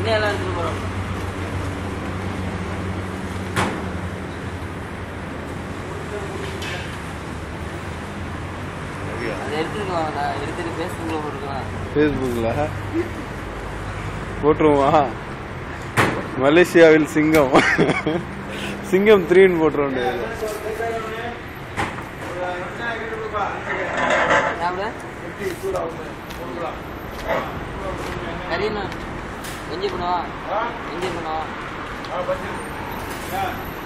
இன்னும் எல்லாம் எடுத்துட்டு போறோம் அதை எடுத்துருக்கோம் நான் எடுத்துட்டு ஃபேஸ்புக்கில் போட்டுக்கலாம் ஃபேஸ்புக்கில் போட்டுருவா மலேசியாவில் சிங்கம் சிங்கம் த்ரீன்னு போட்டுற வேண்டியது சாப்பிட கரீனா எஞ்சி பண்ணுவா எஞ்சி பண்ணுவா